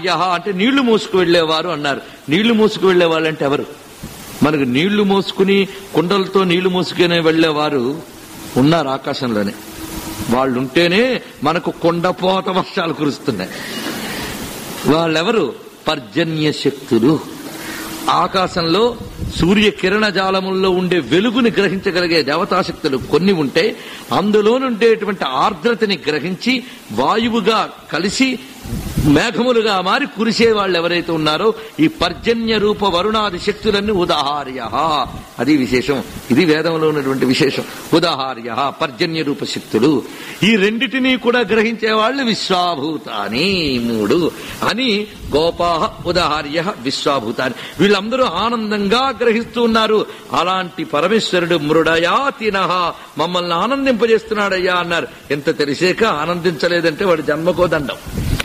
యహ అంటే నీళ్లు మోసుకు వెళ్లేవారు అన్నారు నీళ్లు మోసుకు వెళ్లేవాళ్ళు అంటే ఎవరు మనకు నీళ్లు మోసుకుని కుండలతో నీళ్లు మోసుకునే వెళ్లేవారు ఉన్నారు ఆకాశంలోనే వాళ్ళు ఉంటేనే మనకు కొండపోత వర్షాలు కురుస్తున్నాయి వాళ్ళెవరు పర్జన్య శక్తులు ఆకాశంలో సూర్య కిరణ జాలముల్లో ఉండే వెలుగుని గ్రహించగలిగే దేవతాశక్తులు కొన్ని ఉంటే అందులో ఉండేటువంటి ఆర్ద్రతని గ్రహించి వాయువుగా కలిసి మేఘములుగా మారి కురిసే వాళ్ళు ఎవరైతే ఉన్నారో ఈ పర్జన్య రూప వరుణాది శక్తులన్నీ ఉదాహార్య అది విశేషం ఇది వేదంలో ఉన్నటువంటి విశేషం ఉదాహార్య పర్జన్య రూప శక్తులు ఈ రెండిటినీ కూడా గ్రహించే వాళ్ళు విశ్వాభూతాని మూడు అని గోపాహ ఉదాహార్య విశ్వాభూతాని వీళ్ళందరూ ఆనందంగా గ్రహిస్తూ ఉన్నారు అలాంటి పరమేశ్వరుడు మృడయాతిన మమ్మల్ని ఆనందింపజేస్తున్నాడయ్యా అన్నారు ఎంత తెలిసాక ఆనందించలేదంటే వాడి జన్మకో దండం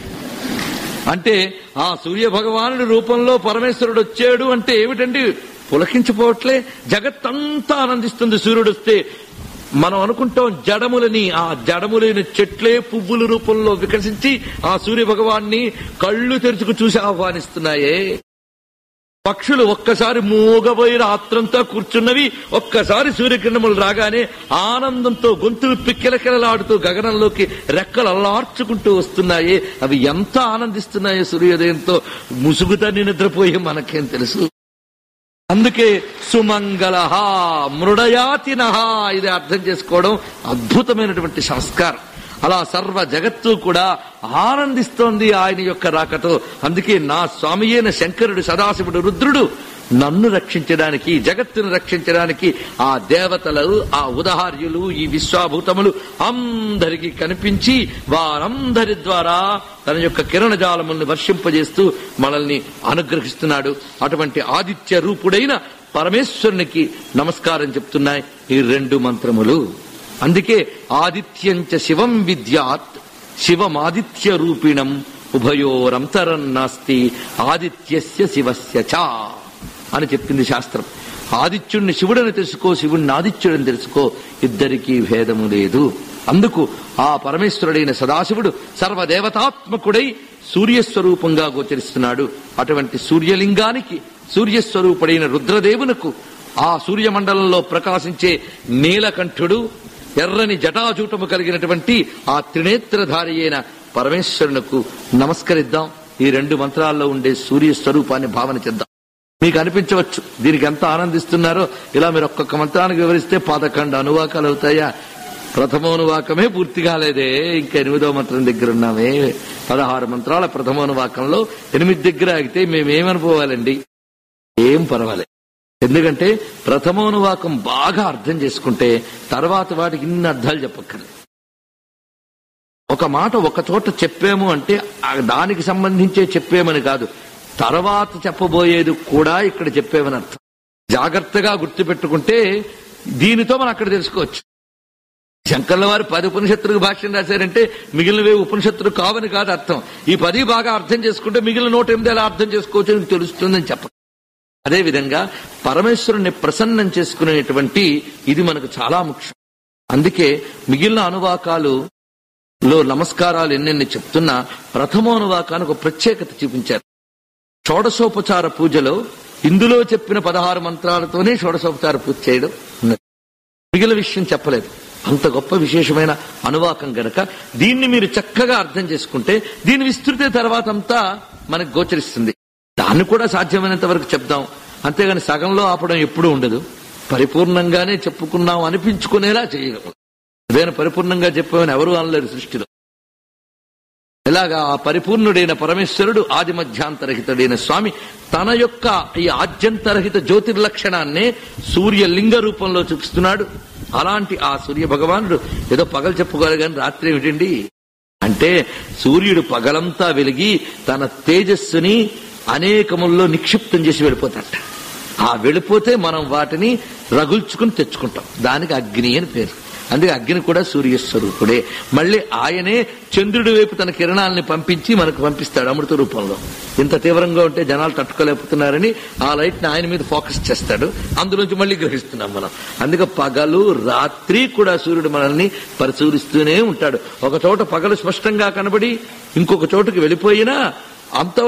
అంటే ఆ సూర్య భగవానుడి రూపంలో పరమేశ్వరుడు వచ్చాడు అంటే ఏమిటండి పులకించిపోవట్లే జగత్తంతా ఆనందిస్తుంది సూర్యుడు వస్తే మనం అనుకుంటాం జడములని ఆ జడములైన చెట్లే పువ్వుల రూపంలో వికసించి ఆ సూర్య భగవాన్ని కళ్ళు తెరుచుకు చూసి ఆహ్వానిస్తున్నాయే పక్షులు ఒక్కసారి మూగబోయి రాత్రంతో కూర్చున్నవి ఒక్కసారి సూర్యకిరణములు రాగానే ఆనందంతో గొంతులు పిక్కిలకిలలాడుతూ గగనంలోకి రెక్కలు అల్లార్చుకుంటూ వస్తున్నాయి అవి ఎంత ఆనందిస్తున్నాయో సూర్యోదయంతో ముసుగుతని నిద్రపోయి మనకేం తెలుసు అందుకే సుమంగళ మృడయాతిన ఇది అర్థం చేసుకోవడం అద్భుతమైనటువంటి సంస్కారం అలా సర్వ జగత్తు కూడా ఆనందిస్తోంది ఆయన యొక్క రాకతో అందుకే నా స్వామి అయిన శంకరుడు సదాశివుడు రుద్రుడు నన్ను రక్షించడానికి జగత్తును రక్షించడానికి ఆ దేవతలు ఆ ఉదాహార్యులు ఈ విశ్వాభూతములు అందరికీ కనిపించి వారందరి ద్వారా తన యొక్క కిరణజాలముల్ని వర్షింపజేస్తూ మనల్ని అనుగ్రహిస్తున్నాడు అటువంటి ఆదిత్య రూపుడైన పరమేశ్వరునికి నమస్కారం చెప్తున్నాయి ఈ రెండు మంత్రములు అందుకే ఆదిత్యంచ శివం విద్యాత్ శివమాదిత్య రూపిణం ఉభయోరంతరం నాస్తి ఆదిత్యస్య శివస్య చ అని చెప్పింది శాస్త్రం ఆదిత్యుణ్ణి శివుడని తెలుసుకో శివుణ్ణి ఆదిత్యుడని తెలుసుకో ఇద్దరికీ భేదము లేదు అందుకు ఆ పరమేశ్వరుడైన సదాశివుడు సర్వదేవతాత్మకుడై సూర్యస్వరూపంగా గోచరిస్తున్నాడు అటువంటి సూర్యలింగానికి సూర్యస్వరూపుడైన రుద్రదేవునకు ఆ సూర్యమండలంలో ప్రకాశించే నీలకంఠుడు ఎర్రని జటాజూటము కలిగినటువంటి ఆ త్రినేత్రధారి అయిన పరమేశ్వరునకు నమస్కరిద్దాం ఈ రెండు మంత్రాల్లో ఉండే సూర్య స్వరూపాన్ని భావన చేద్దాం మీకు అనిపించవచ్చు దీనికి ఎంత ఆనందిస్తున్నారో ఇలా మీరు ఒక్కొక్క మంత్రానికి వివరిస్తే పదకొండు అనువాకాలు అవుతాయా ప్రథమోనువాకమే పూర్తి కాలేదే ఇంకా ఎనిమిదో మంత్రం దగ్గర ఉన్నామే పదహారు మంత్రాల ప్రథమోనువాకంలో ఎనిమిది దగ్గర ఆగితే మేమేమనుకోవాలండి ఏం పర్వాలేదు ఎందుకంటే ప్రథమోనువాకం బాగా అర్థం చేసుకుంటే తర్వాత వాటికి ఇన్ని అర్థాలు చెప్పక్కర్లేదు ఒక మాట ఒక చోట చెప్పాము అంటే ఆ దానికి సంబంధించే చెప్పామని కాదు తర్వాత చెప్పబోయేది కూడా ఇక్కడ చెప్పామని అర్థం జాగ్రత్తగా గుర్తుపెట్టుకుంటే దీనితో మనం అక్కడ తెలుసుకోవచ్చు శంకర్ల వారు పది ఉపనిషత్తులకు భాష్యం రాశారంటే మిగిలినవే ఉపనిషత్తులు కావని కాదు అర్థం ఈ పది బాగా అర్థం చేసుకుంటే మిగిలిన నూట ఎనిమిది ఎలా అర్థం చేసుకోవచ్చు అని తెలుస్తుందని చెప్ప అదేవిధంగా పరమేశ్వరుని ప్రసన్నం చేసుకునేటువంటి ఇది మనకు చాలా ముఖ్యం అందుకే మిగిలిన అనువాకాలు లో నమస్కారాలు ఎన్నెన్ని చెప్తున్నా ప్రథమోనువాకానికి ఒక ప్రత్యేకత చూపించారు షోడశోపచార పూజలో ఇందులో చెప్పిన పదహారు మంత్రాలతోనే షోడశోపచార పూజ చేయడం ఉన్నది మిగిలిన విషయం చెప్పలేదు అంత గొప్ప విశేషమైన అనువాకం గనక దీన్ని మీరు చక్కగా అర్థం చేసుకుంటే దీని విస్తృతి తర్వాత అంతా మనకు గోచరిస్తుంది దాన్ని కూడా సాధ్యమైనంత వరకు చెప్దాం అంతేగాని సగంలో ఆపడం ఎప్పుడూ ఉండదు పరిపూర్ణంగానే చెప్పుకున్నాం అనిపించుకునేలా చేయగలం అదేనా పరిపూర్ణంగా చెప్పామని ఎవరు అనలేరు సృష్టిలో ఎలాగా ఆ పరిపూర్ణుడైన పరమేశ్వరుడు ఆది మధ్యాంతరహితుడైన స్వామి తన యొక్క ఈ ఆద్యంతరహిత జ్యోతిర్లక్షణాన్నే సూర్యలింగ రూపంలో చూపిస్తున్నాడు అలాంటి ఆ సూర్య భగవానుడు ఏదో పగలు చెప్పుకోవాలి కానీ రాత్రి ఏమిటండి అంటే సూర్యుడు పగలంతా వెలిగి తన తేజస్సుని అనేకముల్లో నిక్షిప్తం చేసి వెళ్ళిపోతాట ఆ వెళ్ళిపోతే మనం వాటిని రగుల్చుకుని తెచ్చుకుంటాం దానికి అగ్ని అని పేరు అందుకే అగ్ని కూడా సూర్యస్వరూపుడే మళ్ళీ ఆయనే చంద్రుడి వైపు తన కిరణాలని పంపించి మనకు పంపిస్తాడు అమృత రూపంలో ఇంత తీవ్రంగా ఉంటే జనాలు తట్టుకోలేకపోతున్నారని ఆ లైట్ ని ఆయన మీద ఫోకస్ చేస్తాడు అందులోంచి మళ్ళీ గ్రహిస్తున్నాం మనం అందుకే పగలు రాత్రి కూడా సూర్యుడు మనల్ని పరిశీలిస్తూనే ఉంటాడు ఒక చోట పగలు స్పష్టంగా కనబడి ఇంకొక చోటుకి వెళ్ళిపోయినా అంత